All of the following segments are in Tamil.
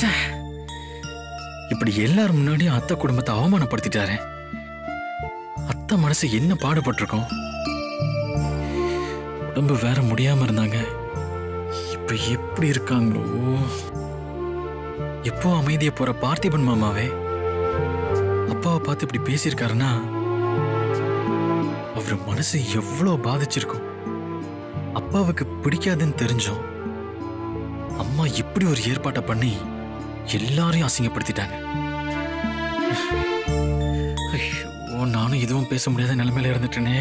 ச்சே. இப்படி எல்லாரும் முன்னாடியும் அத்தை குடும்பத்தை அவமானப்படுத்திட்டாரு அத்தை மனசு என்ன பாடுபட்டிருக்கோம் உடம்பு வேற முடியாம இருந்தாங்க இப்ப எப்படி இருக்காங்களோ எப்போ அமைதியா போற பார்த்திபன் மாமாவே அப்பாவை பார்த்து இப்படி பேசியிருக்காருன்னா அவர் மனசு எவ்வளவு பாதிச்சிருக்கும் அப்பாவுக்கு பிடிக்காதுன்னு தெரிஞ்சோம் அம்மா இப்படி ஒரு ஏற்பாட்டை பண்ணி எல்லாரையும் அசிங்கப்படுத்திட்டாங்க ஐயோ நானும் எதுவும் பேச முடியாத நிலைமையில இருந்துட்டேனே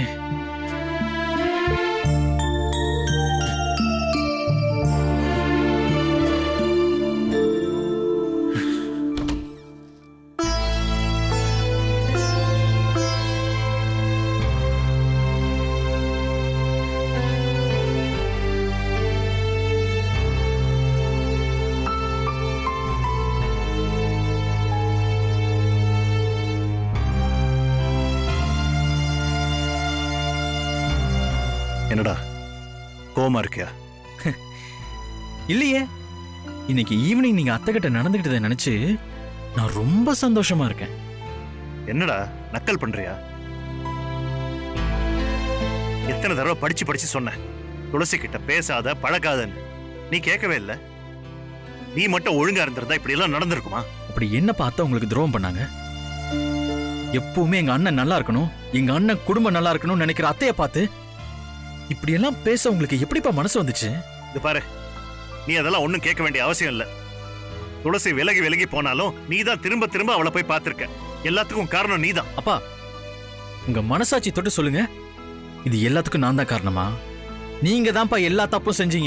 என்னடா கோமா இருக்கியா இல்லையே இன்னைக்கு ஈவினிங் நீங்க அத்தை கிட்ட நடந்துகிட்டதை நினைச்சு நான் ரொம்ப சந்தோஷமா இருக்கேன் என்னடா நக்கல் பண்றியா எத்தனை தடவை படிச்சு படிச்சு சொன்னேன் துளசி கிட்ட பேசாத பழகாதன்னு நீ கேட்கவே இல்ல நீ மட்டும் ஒழுங்கா இருந்திருந்தா இப்படி எல்லாம் நடந்திருக்குமா அப்படி என்னப்பா அத்தை உங்களுக்கு துரோகம் பண்ணாங்க எப்பவுமே எங்க அண்ணன் நல்லா இருக்கணும் எங்க அண்ணன் குடும்பம் நல்லா இருக்கணும்னு நினைக்கிற அத்தைய பார்த்து இப்படி எல்லாம் பேச உங்களுக்கு எப்படிப்பா மனசு வந்துச்சு இது பாரு நீ அதெல்லாம் ஒண்ணும் கேட்க வேண்டிய அவசியம் இல்ல துளசி விலகி விலகி போனாலும் நீ தான் திரும்ப திரும்ப அவளை போய் பார்த்திருக்க எல்லாத்துக்கும் காரணம் நீதான் அப்பா உங்க மனசாட்சி தொட்டு சொல்லுங்க இது எல்லாத்துக்கும் நான் தான் காரணமா நீங்க தான்ப்பா எல்லா தப்பும் செஞ்சீங்க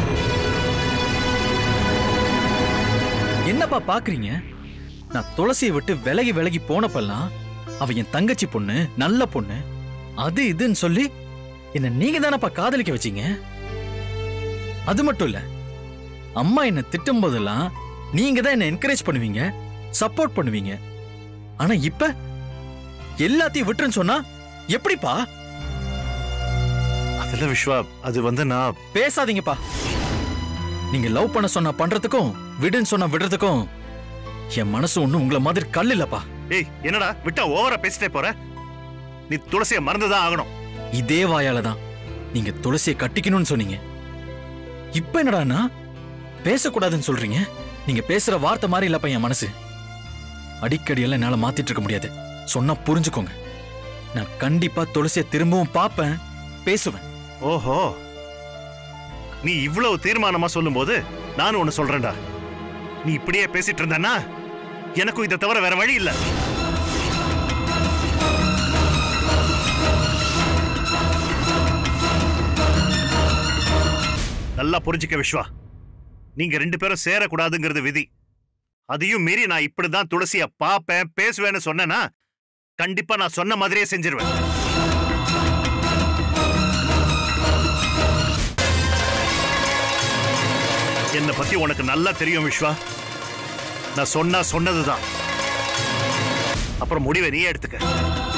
என்னப்பா பாக்குறீங்க நான் துளசியை விட்டு விலகி விலகி போனப்பெல்லாம் அவ என் தங்கச்சி பொண்ணு நல்ல பொண்ணு அது இதுன்னு சொல்லி என்ன நீங்க தானப்பா காதலிக்க வச்சீங்க அது மட்டும் இல்ல அம்மா என்ன திட்டும் போதெல்லாம் நீங்க தான் என்ன என்கரேஜ் பண்ணுவீங்க சப்போர்ட் பண்ணுவீங்க ஆனா இப்ப எல்லாத்தையும் விட்டுருன்னு சொன்னா எப்படிப்பா அதுல விஸ்வா அது வந்து நான் பேசாதீங்கப்பா நீங்க லவ் பண்ண சொன்னா பண்றதுக்கும் விடுன்னு சொன்னா விடுறதுக்கும் என் மனசு ஒண்ணும் உங்களை மாதிரி கல் இல்லப்பா ஏய் என்னடா விட்டா ஓவரா பேசிட்டே போற நீ துளசியை மறந்துதான் ஆகணும் இதே வாயால தான் நீங்க துளசியை கட்டிக்கணும்னு சொன்னீங்க இப்ப என்னடான்னா பேசக்கூடாதுன்னு சொல்றீங்க நீங்க பேசுற வார்த்தை மாதிரி இல்லப்பா என் மனசு அடிக்கடி எல்லாம் என்னால மாத்திட்டு இருக்க முடியாது சொன்னா புரிஞ்சுக்கோங்க நான் கண்டிப்பா துளசியை திரும்பவும் பார்ப்பேன் பேசுவேன் ஓஹோ நீ இவ்வளவு தீர்மானமா சொல்லும்போது நானும் ஒண்ணு சொல்றேன்டா நீ இப்படியே பேசிட்டு இருந்தனா எனக்கும் இதை தவிர வேற வழி இல்ல நல்லா புரிஞ்சுக்க விஸ்வா நீங்க ரெண்டு பேரும் சேரக்கூடாதுங்கிறது விதி அதையும் மீறி நான் இப்படிதான் துளசிய பாப்பேன் பேசுவேன்னு சொன்னேன்னா கண்டிப்பா நான் சொன்ன மாதிரியே செஞ்சிருவேன் என்னை பத்தி உனக்கு நல்லா தெரியும் விஸ்வா நான் சொன்னா சொன்னதுதான் அப்புறம் முடிவை நீயே எடுத்துக்க